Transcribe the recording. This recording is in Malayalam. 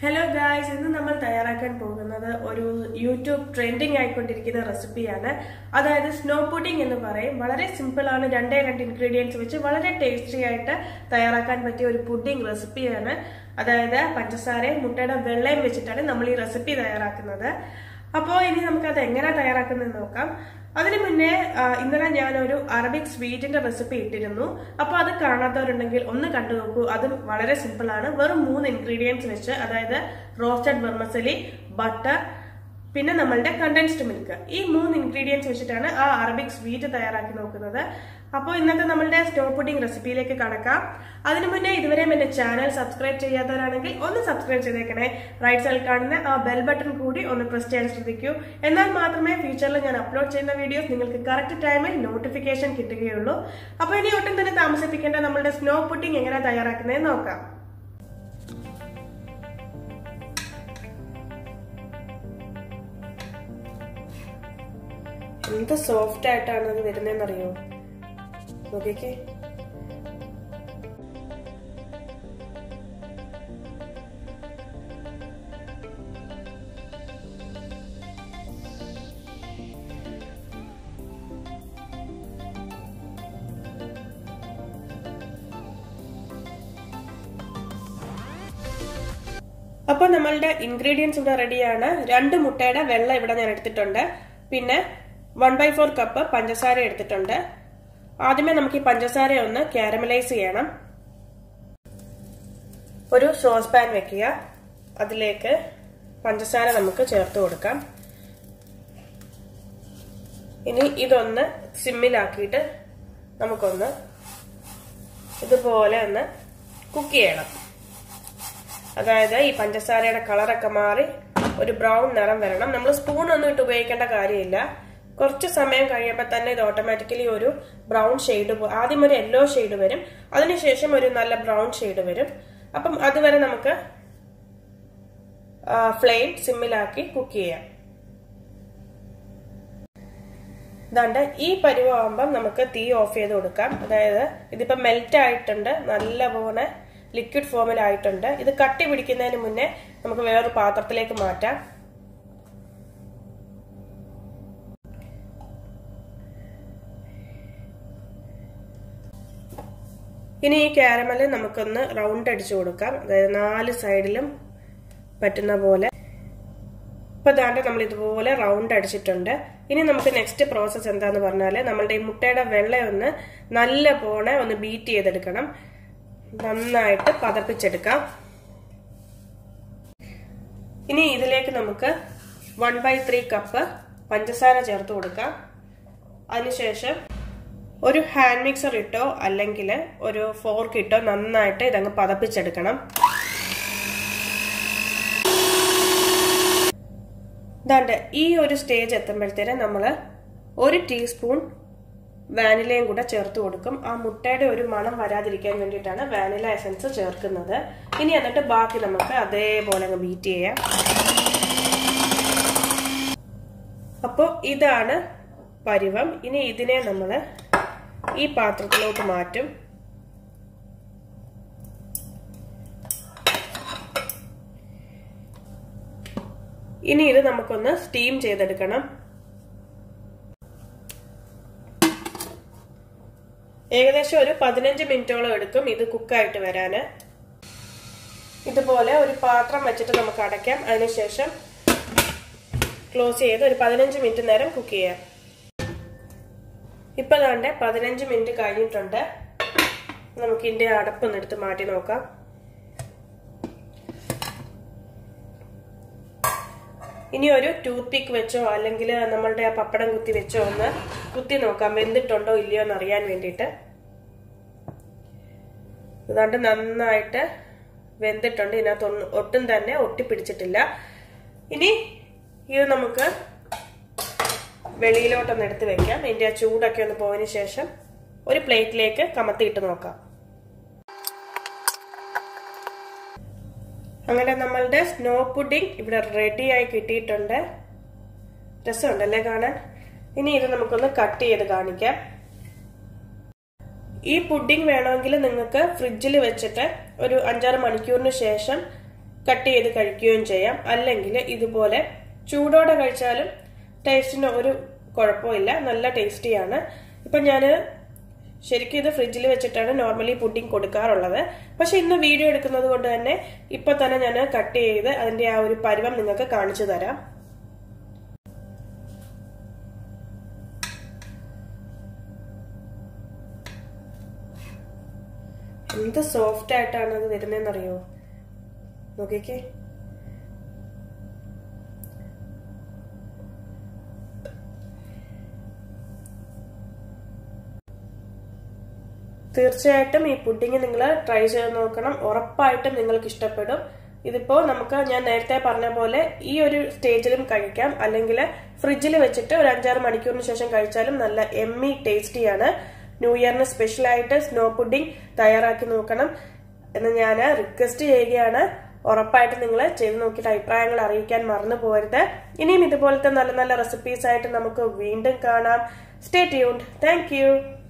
ഹലോ ഗായ്സ് ഇന്ന് നമ്മൾ തയ്യാറാക്കാൻ പോകുന്നത് ഒരു യൂട്യൂബ് ട്രെൻഡിങ് ആയിക്കൊണ്ടിരിക്കുന്ന റെസിപ്പിയാണ് അതായത് സ്നോ പുഡിംഗ് എന്ന് പറയും വളരെ സിമ്പിൾ ആണ് രണ്ടേ രണ്ട് ഇൻഗ്രീഡിയൻസ് വെച്ച് വളരെ ടേസ്റ്റി ആയിട്ട് തയ്യാറാക്കാൻ പറ്റിയ ഒരു പുഡിംഗ് റെസിപ്പിയാണ് അതായത് പഞ്ചസാരയും മുട്ടയുടെ വെള്ളയും വെച്ചിട്ടാണ് നമ്മൾ ഈ റെസിപ്പി തയ്യാറാക്കുന്നത് അപ്പോൾ ഇനി നമുക്ക് അത് എങ്ങനെ തയ്യാറാക്കുന്നത് നോക്കാം അതിനു മുന്നേ ആ, ഇന്നലെ ഞാനൊരു അറബിക് സ്വീറ്റിന്റെ റെസിപ്പി ഇട്ടിരുന്നു അപ്പോൾ അത് കാണാത്തവരുണ്ടെങ്കിൽ ഒന്ന് കണ്ടു നോക്കൂ അതും വളരെ സിമ്പിൾ ആണ് വെറും മൂന്ന് ഇൻഗ്രീഡിയൻസ് വെച്ച് അതായത് റോസ്റ്റഡ് വെർമസലി ബട്ടർ പിന്നെ നമ്മളുടെ കണ്ടൻസ്ഡ് മിൽക്ക് ഈ മൂന്ന് ഇൻഗ്രീഡിയൻസ് വെച്ചിട്ടാണ് ആ അറബിക് സ്വീറ്റ് തയ്യാറാക്കി നോക്കുന്നത് അപ്പോൾ ഇന്നത്തെ നമ്മളുടെ സ്റ്റോ പുഡിംഗ് റെസിപ്പിയിലേക്ക് കടക്കാം അതിനു മുന്നേ ഇതുവരെയും എന്റെ ചാനൽ സബ്സ്ക്രൈബ് ചെയ്യാത്തവരാണെങ്കിൽ ഒന്ന് സബ്സ്ക്രൈബ് ചെയ്തേക്കണേ റൈറ്റ് സൈഡിൽ കാണുന്ന ആ ബെൽ ബട്ടൺ കൂടി ഒന്ന് പ്രസ് ചെയ്യാൻ ശ്രദ്ധിക്കൂ എന്നാൽ മാത്രമേ ഫ്യൂച്ചറിൽ ഞാൻ അപ്ലോഡ് ചെയ്യുന്ന വീഡിയോസ് നിങ്ങൾക്ക് കറക്റ്റ് ടൈമിൽ നോട്ടിഫിക്കേഷൻ കിട്ടുകയുള്ളൂ അപ്പോൾ ഇനി ഒട്ടും തന്നെ താമസിപ്പിക്കേണ്ട നമ്മളുടെ സ്നോ പുഡിംഗ് എങ്ങനെ തയ്യാറാക്കുന്നത് നോക്കാം എന്ത് സോഫ്റ്റ് ആയിട്ടാണ് അത് വരുന്നതെന്നറിയോ നോക്കിക്കേ അപ്പോൾ നമ്മളുടെ ഇൻഗ്രീഡിയൻസ് ഇവിടെ റെഡിയാണ് രണ്ട് മുട്ടയുടെ വെള്ള ഇവിടെ ഞാൻ എടുത്തിട്ടുണ്ട് പിന്നെ വൺ ബൈ ഫോർ കപ്പ് പഞ്ചസാര എടുത്തിട്ടുണ്ട് ആദ്യമേ നമുക്ക് ഈ പഞ്ചസാര ഒന്ന് കാരമലൈസ് ചെയ്യണം ഒരു സോസ് പാൻ വെക്കുക അതിലേക്ക് പഞ്ചസാര നമുക്ക് ചേർത്ത് കൊടുക്കാം ഇനി ഇതൊന്ന് സിമ്മിലാക്കിയിട്ട് നമുക്കൊന്ന് ഇതുപോലെ ഒന്ന് കുക്ക് ചെയ്യണം അതായത് ഈ പഞ്ചസാരയുടെ കളറൊക്കെ മാറി ഒരു ബ്രൗൺ നിറം വരണം നമ്മൾ സ്പൂൺ ഒന്നും ഇട്ട് ഉപയോഗിക്കേണ്ട കാര്യമില്ല കുറച്ച് സമയം കഴിയുമ്പോൾ തന്നെ ഇത് ഓട്ടോമാറ്റിക്കലി ഒരു ബ്രൗൺ ഷെയ്ഡ് ആദ്യം ഒരു യെല്ലോ ഷെയ്ഡ് വരും അതിനുശേഷം ഒരു നല്ല ബ്രൗൺ ഷെയ്ഡ് വരും അപ്പം അതുവരെ നമുക്ക് ഫ്ലെയിം സിമ്മിലാക്കി കുക്ക് ചെയ്യാം ഇതാണ്ട് ഈ പരുവാകുമ്പം നമുക്ക് തീ ഓഫ് ചെയ്ത് കൊടുക്കാം അതായത് ഇതിപ്പോ മെൽറ്റ് ആയിട്ടുണ്ട് നല്ലപോലെ ലിക്വിഡ് ഫോമിലായിട്ടുണ്ട് ഇത് കട്ടി പിടിക്കുന്നതിന് മുന്നേ നമുക്ക് വേറൊരു പാത്രത്തിലേക്ക് മാറ്റാം ഇനി ഈ കാരമല് നമുക്കൊന്ന് റൗണ്ട് അടിച്ചു കൊടുക്കാം അതായത് നാല് സൈഡിലും പറ്റുന്ന പോലെ ഇപ്പൊ ദാണ്ട് നമ്മൾ ഇതുപോലെ റൗണ്ട് അടിച്ചിട്ടുണ്ട് ഇനി നമുക്ക് നെക്സ്റ്റ് പ്രോസസ്സ് എന്താന്ന് പറഞ്ഞാല് നമ്മളുടെ ഈ മുട്ടയുടെ വെള്ള ഒന്ന് നല്ല പോലെ ഒന്ന് ബീറ്റ് ചെയ്തെടുക്കണം നന്നായിട്ട് പതപ്പിച്ചെടുക്കാം ഇനി ഇതിലേക്ക് നമുക്ക് വൺ ബൈ ത്രീ കപ്പ് പഞ്ചസാര ചേർത്ത് കൊടുക്കാം അതിനുശേഷം ഒരു ഹാൻഡ് മിക്സർ ഇട്ടോ അല്ലെങ്കിൽ ഒരു ഫോർക്ക് ഇട്ടോ നന്നായിട്ട് ഇതങ്ങ് പതപ്പിച്ചെടുക്കണം ഇതാണ്ട് ഈ ഒരു സ്റ്റേജ് എത്തുമ്പോഴത്തേന് നമ്മൾ ഒരു ടീസ്പൂൺ വാനിലയും കൂടെ ചേർത്ത് കൊടുക്കും ആ മുട്ടയുടെ ഒരു മണം വരാതിരിക്കാൻ വേണ്ടിയിട്ടാണ് വാനില എസൻസ് ചേർക്കുന്നത് ഇനി എന്നിട്ട് ബാക്കി നമുക്ക് അതേപോലെ അങ്ങ് ബീറ്റ് ചെയ്യാം അപ്പോൾ ഇതാണ് പരുവം ഇനി ഇതിനെ നമ്മൾ ഈ പാത്രത്തിലോട്ട് മാറ്റും ഇനി ഇത് നമുക്കൊന്ന് സ്റ്റീം ചെയ്തെടുക്കണം ഏകദേശം ഒരു പതിനഞ്ച് മിനിറ്റോളം എടുക്കും ഇത് കുക്കായിട്ട് വരാന് ഇതുപോലെ ഒരു പാത്രം വെച്ചിട്ട് നമുക്ക് അടയ്ക്കാം അതിനുശേഷം ക്ലോസ് ചെയ്ത് ഒരു പതിനഞ്ച് മിനിറ്റ് നേരം കുക്ക് ചെയ്യാം ഇപ്പൊ താണ്ടെ പതിനഞ്ച് മിനിറ്റ് കഴിഞ്ഞിട്ടുണ്ട് നമുക്ക് ഇതിന്റെ അടപ്പൊന്ന് എടുത്ത് മാറ്റി നോക്കാം ഇനി ഒരു ടൂത്ത് പിക്ക് വെച്ചോ അല്ലെങ്കിൽ നമ്മളുടെ ആ പപ്പടം കുത്തി വെച്ചോ ഒന്ന് കുത്തി നോക്കാം വെന്തിട്ടുണ്ടോ ഇല്ലയോ എന്ന് അറിയാൻ വേണ്ടിയിട്ട് ഇതാണ്ട് നന്നായിട്ട് വെന്തിട്ടുണ്ട് ഇതിനകത്ത് ഒട്ടും തന്നെ ഒട്ടിപ്പിടിച്ചിട്ടില്ല ഇനി ഇത് നമുക്ക് വെളിയിലോട്ടൊന്ന് എടുത്ത് വെക്കാം ഇതിന്റെ ആ ചൂടൊക്കെ ഒന്ന് പോയതിനു ശേഷം ഒരു പ്ലേറ്റിലേക്ക് കമത്തിയിട്ട് നോക്കാം അങ്ങനെ നമ്മളുടെ സ്നോ പുഡിംഗ് ഇവിടെ റെഡി ആയി കിട്ടിയിട്ടുണ്ട് രസമുണ്ടല്ലേ കാണാൻ ഇനി ഇത് നമുക്കൊന്ന് കട്ട് ചെയ്ത് കാണിക്കാം ഈ പുഡിംഗ് വേണമെങ്കിൽ നിങ്ങൾക്ക് ഫ്രിഡ്ജിൽ വെച്ചിട്ട് ഒരു അഞ്ചാറ് മണിക്കൂറിന് ശേഷം കട്ട് ചെയ്ത് കഴിക്കുകയും ചെയ്യാം അല്ലെങ്കിൽ ഇതുപോലെ ചൂടോടെ കഴിച്ചാലും ടേസ്റ്റിന് ഒരു കുഴപ്പമില്ല നല്ല ടേസ്റ്റിയാണ് ഇപ്പൊ ഞാൻ ശരിക്കും ഇത് ഫ്രിഡ്ജിൽ വെച്ചിട്ടാണ് നോർമലി പുഡിംഗ് കൊടുക്കാറുള്ളത് പക്ഷെ ഇന്ന് വീഡിയോ എടുക്കുന്നത് കൊണ്ട് തന്നെ ഇപ്പൊ തന്നെ ഞാൻ കട്ട് ചെയ്ത് അതിന്റെ ആ ഒരു പരുവം നിങ്ങൾക്ക് കാണിച്ചു തരാം എന്ത് സോഫ്റ്റ് ആയിട്ടാണ് അത് വരുന്നതെന്നറിയോ നോക്കിക്കേ തീർച്ചയായിട്ടും ഈ പുഡിങ് നിങ്ങൾ ട്രൈ ചെയ്ത് നോക്കണം ഉറപ്പായിട്ടും നിങ്ങൾക്ക് ഇഷ്ടപ്പെടും ഇതിപ്പോ നമുക്ക് ഞാൻ നേരത്തെ പറഞ്ഞ പോലെ ഈ ഒരു സ്റ്റേജിലും കഴിക്കാം അല്ലെങ്കിൽ ഫ്രിഡ്ജിൽ വെച്ചിട്ട് ഒരു അഞ്ചാറ് മണിക്കൂറിന് ശേഷം കഴിച്ചാലും നല്ല എമ്മി ടേസ്റ്റിയാണ് ന്യൂ ഇയറിന് സ്പെഷ്യൽ ആയിട്ട് സ്നോ പുഡിംഗ് തയ്യാറാക്കി നോക്കണം എന്ന് ഞാൻ റിക്വസ്റ്റ് ചെയ്യുകയാണ് ഉറപ്പായിട്ട് നിങ്ങൾ ചെയ്ത് നോക്കിയിട്ട് അഭിപ്രായങ്ങൾ അറിയിക്കാൻ മറന്നു പോകരുത് ഇനിയും ഇതുപോലത്തെ നല്ല നല്ല റെസിപ്പീസ് ആയിട്ട് നമുക്ക് വീണ്ടും കാണാം സ്റ്റേ ട്യൂൺഡ് താങ്ക്